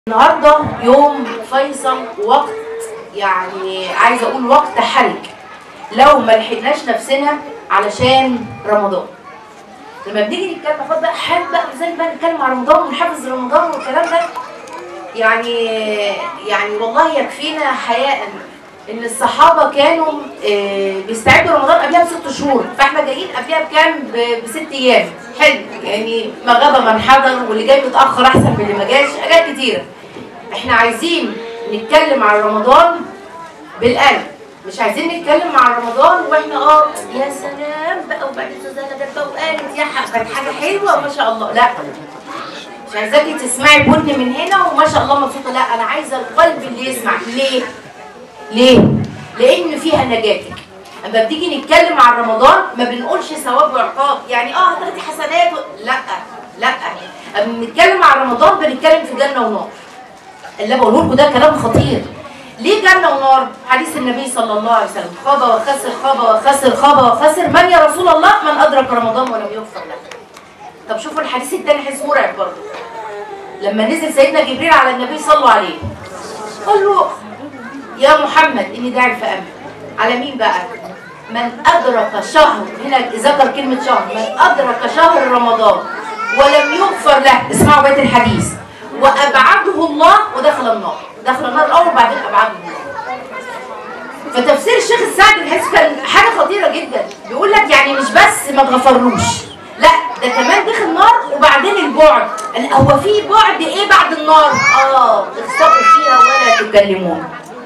النهارده يوم فيصل وقت يعني عايزه اقول وقت حرج لو ما لحقناش نفسنا علشان رمضان لما بنيجي نتكلم خد بقى حابب بقى ازاي بقى نتكلم عن رمضان ونحافظ رمضان والكلام ده يعني يعني والله يكفينا حياء ان الصحابه كانوا آه، بيستعدوا رمضان قبلها بست شهور فاحنا جايين قبلها بكام ب- بست ايام حلو يعني ما غاب من حضر واللي جاي متاخر احسن من اللي ما جاش حاجات كتيره احنا عايزين نتكلم عن رمضان بالقلب مش عايزين نتكلم عن رمضان واحنا اه يا سلام بقى وبعدين سوزانا جت بقى وقالت يا حق كانت حاجه حلوه ما شاء الله لا مش عايزاكي تسمعي بن من هنا وما شاء الله مبسوطه لا انا عايزه القلب اللي يسمع ليه؟ ليه؟ لان فيها نجاتك اما بتيجي نتكلم عن رمضان ما بنقولش ثواب وعقاب يعني اه هتاخدي حسنات و... لا لا اما بنتكلم عن رمضان بنتكلم في جنه ونار اللي بقوله لكم ده كلام خطير ليه جنة ونار؟ حديث النبي صلى الله عليه وسلم خاب وخسر خاب وخسر خاب وخسر من يا رسول الله من أدرك رمضان ولم يغفر له طب شوفوا الحديث الثاني حديث مرعب برضه لما نزل سيدنا جبريل على النبي صلوا عليه قال له يا محمد إني داعي فأمن على مين بقى؟ من أدرك شهر هنا ذكر كلمة شهر من أدرك شهر رمضان ولم يغفر له اسمعوا بيت الحديث وأبعده الله ودخل النار دخل النار الأول وبعدين أبعده الله فتفسير الشيخ السعدي الحديث كان حاجة خطيرة جدا بيقول لك يعني مش بس ما تغفرلوش لا ده كمان دخل النار وبعدين البعد قال هو في بعد ايه بعد النار اه اخسأوا فيها ولا تكلمون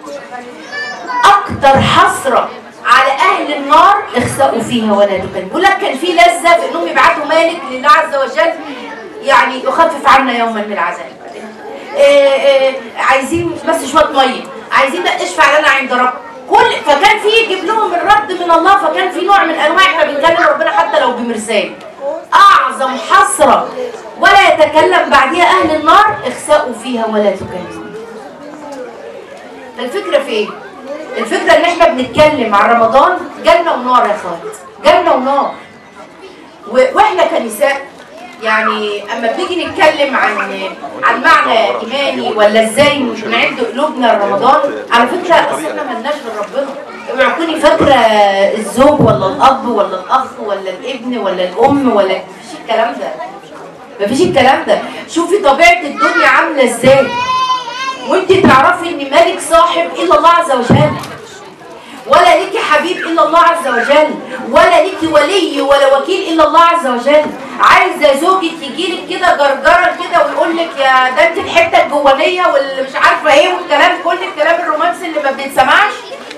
اكتر حسره على اهل النار اخسأوا فيها ولا تكلمون بيقول لك كان في لذه في انهم يبعتوا مالك لله عز وجل يعني يخفف عنا يوما من العذاب إيه إيه عايزين بس شويه ميه عايزين بقى اشفع لنا عند رب كل فكان في يجيب لهم الرد من الله فكان في نوع من انواع احنا بنكلم ربنا حتى لو بمرسال اعظم حسره ولا يتكلم بعدها اهل النار اخسأوا فيها ولا تكلمون الفكره في ايه الفكره ان احنا بنتكلم عن رمضان جنه ونار يا اخوات جنه ونار و- واحنا كنساء يعني اما بنيجي نتكلم عن عن معنى ايماني ولا ازاي نعد قلوبنا لرمضان على فكره اصل احنا مالناش غير ربنا اوعوا تكوني فاكره الزوج ولا الاب ولا الاخ ولا الابن ولا الام ولا مفيش الكلام ده مفيش الكلام ده شوفي طبيعه الدنيا عامله ازاي وانت تعرفي ان مالك صاحب الا الله عز وجل ولا ليكي حبيب الا الله عز وجل ولا ليكي ولي ولا وكيل الا الله عز وجل عايزه زوجك يجيلك كده جرجره كده ويقول لك يا ده انت الحته الجوانيه واللي مش عارفه ايه والكلام كل الكلام الرومانسي اللي ما بيتسمعش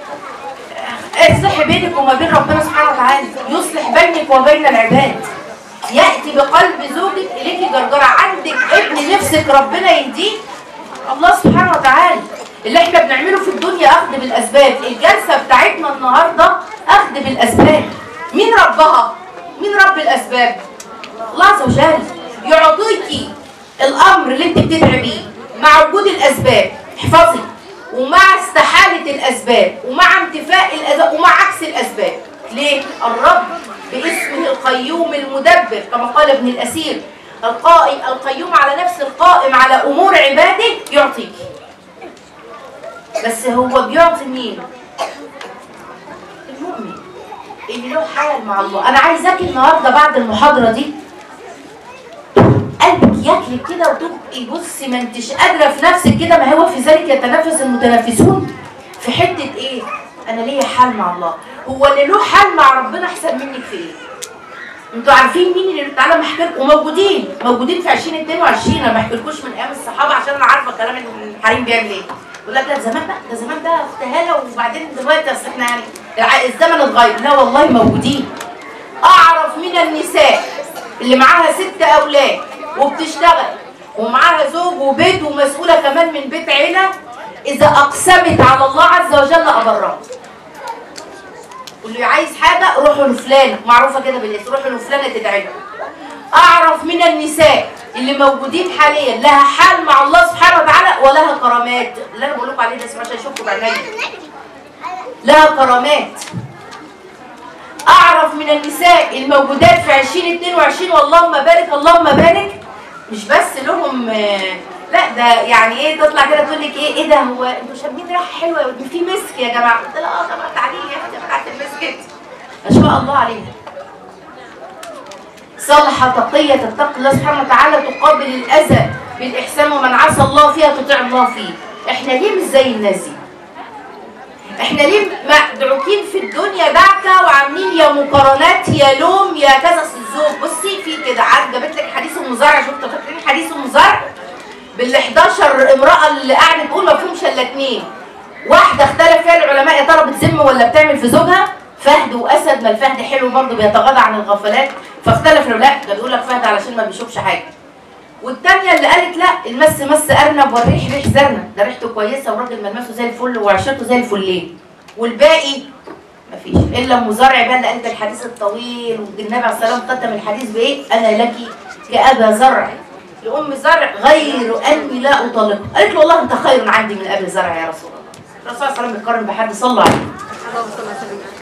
اصلحي بينك وما بين ربنا سبحانه وتعالى يصلح بينك وبين العباد ياتي بقلب زوجك اليكي جرجره عندك ابن نفسك ربنا يهديه الله سبحانه وتعالى اللي احنا بنعمله في الدنيا اخذ بالاسباب الجلسه بتاعتنا النهارده اخذ بالاسباب مين ربها مين رب الاسباب الله عز وجل يعطيكي الامر اللي انت بتدعي بيه مع وجود الاسباب احفظي ومع استحاله الاسباب ومع انتفاء الاسباب ومع عكس الاسباب ليه الرب باسمه القيوم المدبر كما قال ابن الاسير القائم القيوم على نفس القائم على امور عباده يعطيكي بس هو بيعطي مين المؤمن اللي له حال مع الله انا عايزاكي النهارده بعد المحاضره دي قلبك ياكلك كده وتبقي بصي ما انتش قادره في نفسك كده ما هو في ذلك يتنافس المتنافسون في حته ايه انا ليا حال مع الله هو اللي له حال مع ربنا احسن منك في ايه انتوا عارفين مين اللي تعالى ما احكي لكم وموجودين موجودين في 2022 انا ما احكيلكوش من ايام الصحابه عشان انا عارفه كلام الحريم بيعمل ايه يقول لك ده زمان بقى ده زمان بقى اخت هاله وبعدين دلوقتي اصل احنا يعني الع- الزمن اتغير لا والله موجودين اعرف من النساء اللي معاها ست اولاد وبتشتغل ومعاها زوج وبيت ومسؤوله كمان من بيت عيله اذا اقسمت على الله عز وجل ابرها واللي عايز حاجه روحوا لفلانه معروفه كده بالاسم روحوا لفلانه تدعي له اعرف من النساء اللي موجودين حاليا لها حال مع الله سبحانه وتعالى ولها كرامات اللي انا بقول لكم عليه ده اسمها عشان اشوفكم بعينيا لها كرامات اعرف من النساء الموجودات في 2022 واللهم بارك اللهم بارك مش بس لهم آه، لا ده يعني ايه تطلع كده تقول لك ايه ايه ده هو انتوا شامين ريحه حلوه في مسك يا جماعه قلت لها اه طبعا تعالي لي يا اختي بتاعت المسك ما شاء الله عليها صالحة تقية تتقي الله سبحانه وتعالى تقابل الأذى بالإحسان ومن عصى الله فيها تطيع الله فيه إحنا ليه مش زي الناس دي؟ إحنا ليه مدعوكين في الدنيا دعكة وعاملين يا مقارنات يا لوم يا كذا الزوج بصي في كده عارف جابت لك حديث ام زرع شفتوا فاكرين حديث ام زرع بال 11 امرأة اللي قاعدة تقول ما فيهمش إلا اتنين واحدة اختلف فيها العلماء يا ترى بتذم ولا بتعمل في زوجها فهد واسد ما الفهد حلو برضه بيتغاضى عن الغفلات فاختلف لا ده بيقول لك فهد علشان ما بيشوفش حاجه والتانية اللي قالت لا المس مس ارنب والريح ريح زرنب ده ريحته كويسه والراجل ملمسه زي الفل وعشرته زي الفلين والباقي مفيش الا ام زرع بقى اللي قالت الحديث الطويل والنبي عليه الصلاه والسلام ختم الحديث بايه؟ انا لك كابا زرع لام زرع غير اني لا اطلقها قالت له والله انت خير عندي من ابي زرع يا رسول الله الرسول صلى الله عليه وسلم بيقارن بحد صلى عليه اللهم صل وسلم